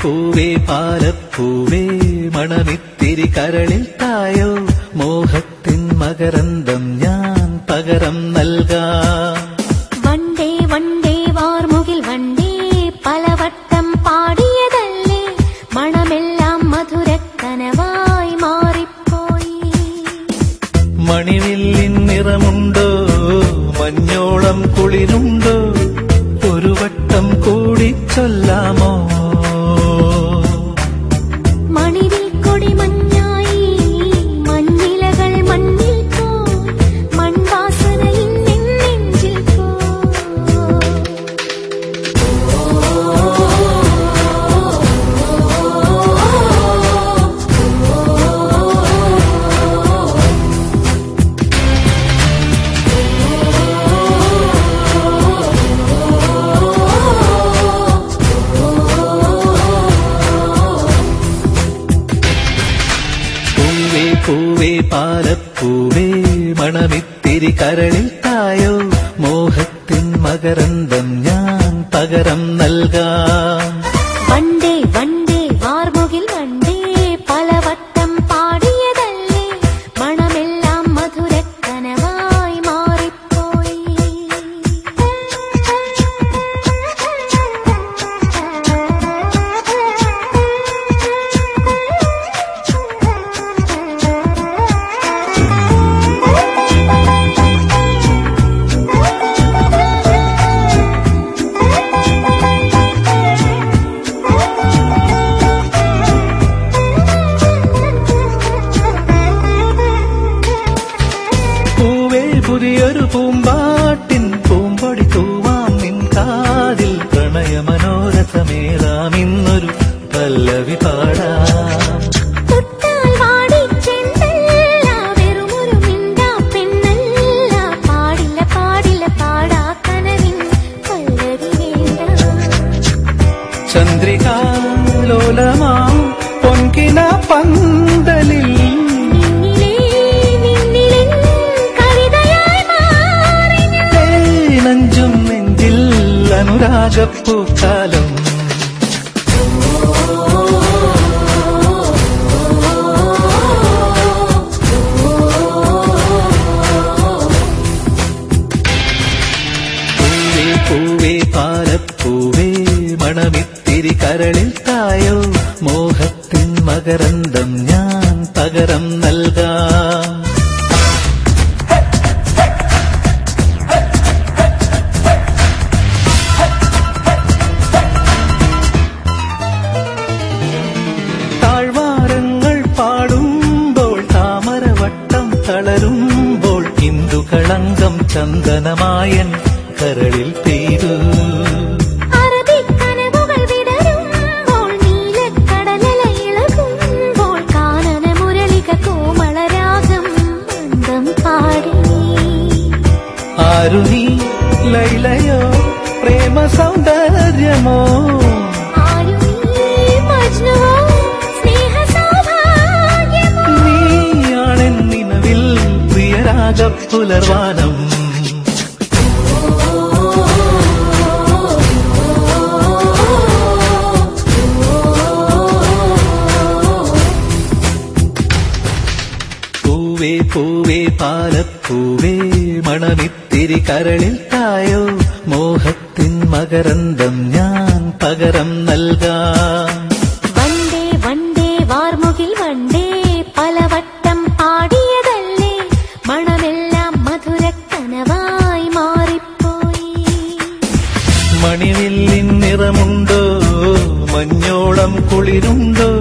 പൂവേ പാലപ്പൂവേ മണമിത്തിരി കരളിൽ തായോ മോഹത്തിൻ മകരന്തം ഞാൻ പകരം നൽകാം വണ്ടേ വണ്ടേ വാർമുകിൽ വണ്ടേ പലവട്ടം പാടിയതല്ലേ മണമെല്ലാം മധുരക്കനവായി മാറിപ്പോയി മണിവില്ലിൻ നിറമുണ്ടോ മഞ്ഞോളം കുളിരുണ്ടോ ഒരു വട്ടം കൂടി ചൊല്ലാമോ മണിവിൽ കൊടി മഞ്ഞായി മഞ്ഞിലകൾ മണ്ണിൽ പോ മൺവാസന ഇന്നെൻ നെഞ്ചിൽ പോ പൂവേ പൂവേ പാലപ്പൂവേ മണമിത്തിരി കരളിൽ തായോ മോഹത്തിൻ മകരന്തം ഞാൻ പകരം നൽകാം വണ്ടേ വണ്ടേ വാർമുകിൽ വണ്ടേ പലവട്ടം പാടിയതല്ലേ മണമെല്ലാം മധുരക്കനവായി മാറിപ്പോയി പൂവേ പുതിയൊരു പൂമ്പാട്ടിൻ പൂമ്പൊടി തൂവാം നിൻ കാതിൽ പ്രണയമനോരഥമേറാം ഇന്നൊരു പല്ലവി പാടാം തൊട്ടാൽ വാടിച്ചെന്നല്ല വെറുമൊരു മിണ്ടാ പെണ്ണല്ല പാടില്ല പാടില്ല പാടാ കനവിൻ പല്ലവി വേണ്ട ചന്ദ്രികാലോലമാം പൊൻകിന പന്തലിൽ നിന്നിലേ നിന്നിലിൻ കവിതയായി മാറി ഞാൻ. തേനഞ്ചും നെഞ്ചിൽ അനുരാഗപ്പൂക്കാലം പൂവേ പൂവേ പാലപ്പൂവേ മണമിത്തിരി കരളിൽ തായോ മോഹത്തിൻ മകരന്തം ഞാൻ പകരം നൽകാം താഴ്വാരങ്ങൾ പാടുമ്പോൾ താമരവട്ടം തളരുമ്പോൾ ഹിന്ദുകളങ്കം ചന്ദനമായൻ കരളിൽ പെയ്തു അറബിക്കനവുകൾ വിടരുമ്പോൾ നീലക്കടലല ഇളകുമ്പോൾ കാനന മുരളിക കോമളരാഗം മന്ദം പാടി ആരു നീ ലൈലയോ പ്രേമ സൗന്ദര്യമോ ആരു നീ മജ്നുവോ സ്നേഹ സൗഭാഗ്യമോ നീയാണെന്നിനവിൽ പ്രിയരാഗ പുലർവാനം പൂവേ പൂവേ പാലപ്പൂവേ മണമിത്തിരി കരളിൽ തായോ മോഹത്തിൻ മകരന്തം ഞാൻ പകരം നൽകാം വണ്ടേ വണ്ടേ വാർമുകിൽ വണ്ടേ പലവട്ടം പാടിയതല്ലേ മണമെല്ലാം മധുരക്കനവായി മാറിപ്പോയി മണിവില്ലിൻ നിറമുണ്ടോ മഞ്ഞോളം കുളിരുണ്ടോ